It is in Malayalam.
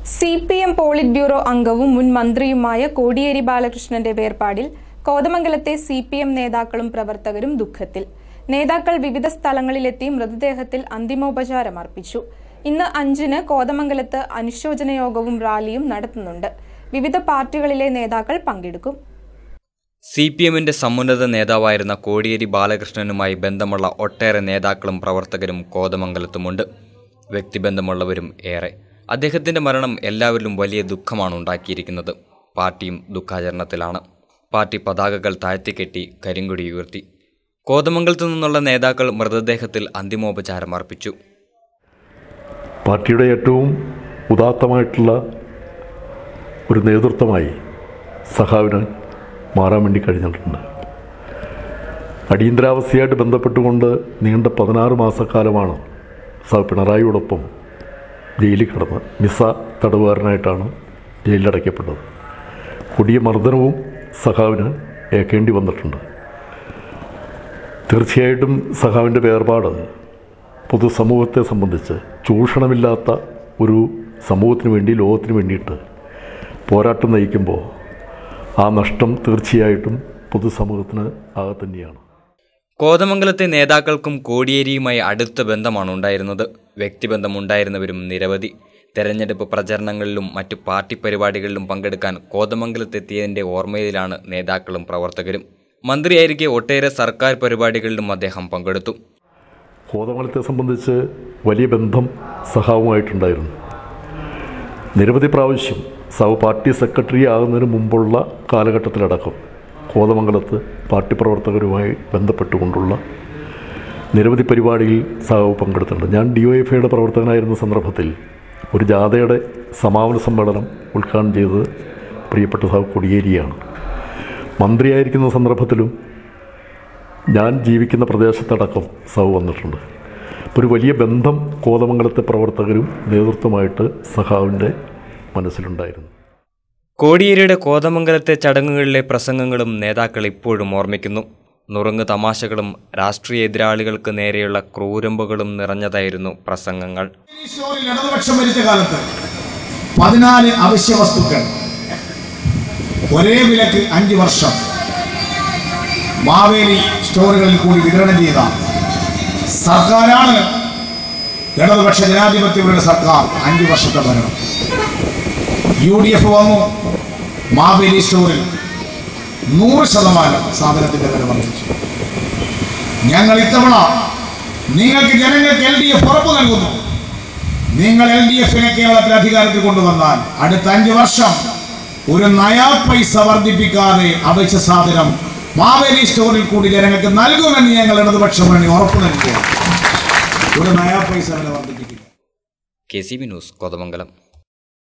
C P M polit bureau അംഗവും മുൻ മന്ത്രിയുമായ കോടിയേരി ബാലകൃഷ്ണന്റെ വേർപാടിൽ കോതമംഗലത്തെ സി പി എം നേതാക്കളും പ്രവർത്തകരും ദുഃഖത്തിൽ നേതാക്കൾ വിവിധ സ്ഥലങ്ങളിലെത്തി മൃതദേഹത്തിൽ അന്തിമോപചാരം അർപ്പിച്ചു ഇന്ന് അഞ്ചിന് കോതമംഗലത്ത് അനുശോചന യോഗവും റാലിയും നടത്തുന്നുണ്ട് വിവിധ പാർട്ടികളിലെ നേതാക്കൾ പങ്കെടുക്കും സി പി എമ്മിന്റെ സമുന്നത നേതാവായിരുന്ന കോടിയേരി ബാലകൃഷ്ണനുമായി ബന്ധമുള്ള ഒട്ടേറെ നേതാക്കളും പ്രവർത്തകരും കോതമംഗലത്തുമുണ്ട് വ്യക്തിബന്ധമുള്ളവരും ഏറെ അദ്ദേഹത്തിന്റെ മരണം എല്ലാവരിലും വലിയ ദുഃഖമാണ് ഉണ്ടാക്കിയിരിക്കുന്നത് പാർട്ടിയും ദുഃഖാചരണത്തിലാണ് പാർട്ടി പതാകകൾ താഴ്ത്തിക്കെട്ടി കരിങ്കൊടി ഉയർത്തി കോതമംഗലത്തു നിന്നുള്ള നേതാക്കൾ മൃതദേഹത്തിൽ അന്തിമോപചാരം അർപ്പിച്ചു പാർട്ടിയുടെ ഏറ്റവും ഉദാത്തമായിട്ടുള്ള ഒരു നേതൃത്വമായി സഖാവിന് മാറാൻ വേണ്ടി കഴിഞ്ഞിട്ടുണ്ട് അടിയന്തരാവസ്ഥയായിട്ട് ബന്ധപ്പെട്ടുകൊണ്ട് നീണ്ട പതിനാറ് മാസക്കാലമാണ് സഹ പിണറായിയോടൊപ്പം ജയിലിൽ കിടന്ന് മിസ തടവുകാരനായിട്ടാണ് ജയിലിലടയ്ക്കപ്പെട്ടത് കൊടിയ മർദ്ദനവും സഖാവിന് ഏൽക്കേണ്ടി വന്നിട്ടുണ്ട് തീർച്ചയായിട്ടും സഖാവിൻ്റെ വേർപാട് പൊതുസമൂഹത്തെ സംബന്ധിച്ച് ചൂഷണമില്ലാത്ത ഒരു സമൂഹത്തിന് വേണ്ടി ലോകത്തിന് വേണ്ടിയിട്ട് പോരാട്ടം നയിക്കുമ്പോൾ ആ നഷ്ടം തീർച്ചയായിട്ടും പൊതുസമൂഹത്തിന് ആകെ തന്നെയാണ് കോതമംഗലത്തെ നേതാക്കൾക്കും കോടിയേരിയുമായി അടുത്ത ബന്ധമാണ് ഉണ്ടായിരുന്നത് വ്യക്തിബന്ധമുണ്ടായിരുന്നവരും നിരവധി തെരഞ്ഞെടുപ്പ് പ്രചരണങ്ങളിലും മറ്റു പാർട്ടി പരിപാടികളിലും പങ്കെടുക്കാൻ കോതമംഗലത്തെത്തിയതിൻ്റെ ഓർമ്മയിലാണ് നേതാക്കളും പ്രവർത്തകരും മന്ത്രിയായിരിക്കെ ഒട്ടേറെ സർക്കാർ പരിപാടികളിലും അദ്ദേഹം പങ്കെടുത്തു കോതമംഗലത്തെ സംബന്ധിച്ച് വലിയ ബന്ധം സഹാവുമായിട്ടുണ്ടായിരുന്നു നിരവധി പ്രാവശ്യം സഹ പാർട്ടി സെക്രട്ടറി ആകുന്നതിന് മുമ്പുള്ള കാലഘട്ടത്തിലടക്കം കോതമംഗലത്ത് പാർട്ടി പ്രവർത്തകരുമായി ബന്ധപ്പെട്ടുകൊണ്ടുള്ള നിരവധി പരിപാടിയിൽ സഹാവ് പങ്കെടുത്തിട്ടുണ്ട് ഞാൻ ഡി ഒ എഫ് ഐയുടെ പ്രവർത്തകനായിരുന്ന സന്ദർഭത്തിൽ ഒരു ജാഥയുടെ സമാപന സമ്മേളനം ഉദ്ഘാടനം ചെയ്തത് പ്രിയപ്പെട്ട സാഹു കൊടിയേരിയാണ് മന്ത്രിയായിരിക്കുന്ന സന്ദർഭത്തിലും ഞാൻ ജീവിക്കുന്ന പ്രദേശത്തടക്കം സഹ വന്നിട്ടുണ്ട് അപ്പോൾ ഒരു വലിയ ബന്ധം കോതമംഗലത്തെ പ്രവർത്തകരും നേതൃത്വമായിട്ട് സഖാവിൻ്റെ മനസ്സിലുണ്ടായിരുന്നു കോടിയേരിയുടെ കോതമംഗലത്തെ ചടങ്ങുകളിലെ പ്രസംഗങ്ങളും നേതാക്കൾ ഇപ്പോഴും ഓർമ്മിക്കുന്നു നുറുങ്ങ് തമാശകളും രാഷ്ട്രീയ എതിരാളികൾക്ക് നേരെയുള്ള ക്രൂരമ്പുകളും നിറഞ്ഞതായിരുന്നു പ്രസംഗങ്ങൾ ഈ സ്റ്റോറിൽ ഇടതുപക്ഷം ഭരിച്ച കാലത്ത് പതിനാല് അവശ്യ വസ്തുക്കൾ ഒരേ വിലക്ക് അഞ്ച് വർഷം മാവേലി സ്റ്റോറുകളിൽ കൂടി വിതരണം ചെയ്ത സർക്കാരാണ് ഇടതുപക്ഷ ജനാധിപത്യങ്ങളുടെ സർക്കാർ അഞ്ച് വർഷത്തെ ഭരണം യു ഡി എഫ് വന്നു മാവേലി സ്റ്റോറിൽ നൂറ് ശതമാനം സാധനത്തിന്റെ വില വർദ്ധിച്ചു ഞങ്ങൾ ഇത്തവണ നിങ്ങൾക്ക് ജനങ്ങൾക്ക് എൽ ഡി എഫ് ഉറപ്പ് നൽകുന്നു നിങ്ങൾ എൽ ഡി എഫിനെ കേരളത്തിൽ അധികാരത്തിൽ കൊണ്ടുവന്നാൽ അടുത്ത അഞ്ച് വർഷം ഒരു നയാ പൈസ വർദ്ധിപ്പിക്കാതെ അവശ്യ സാധനം മാവേലി സ്റ്റോറിൽ കൂടി ജനങ്ങൾക്ക് നൽകുമെന്ന് ഞങ്ങൾ ഇടതുപക്ഷം വേണ്ടി ഉറപ്പ് നൽകുകയാണ് ഒരു നയാ പൈസ വില വർദ്ധിപ്പിക്കില്ല K C B news Kothamangalam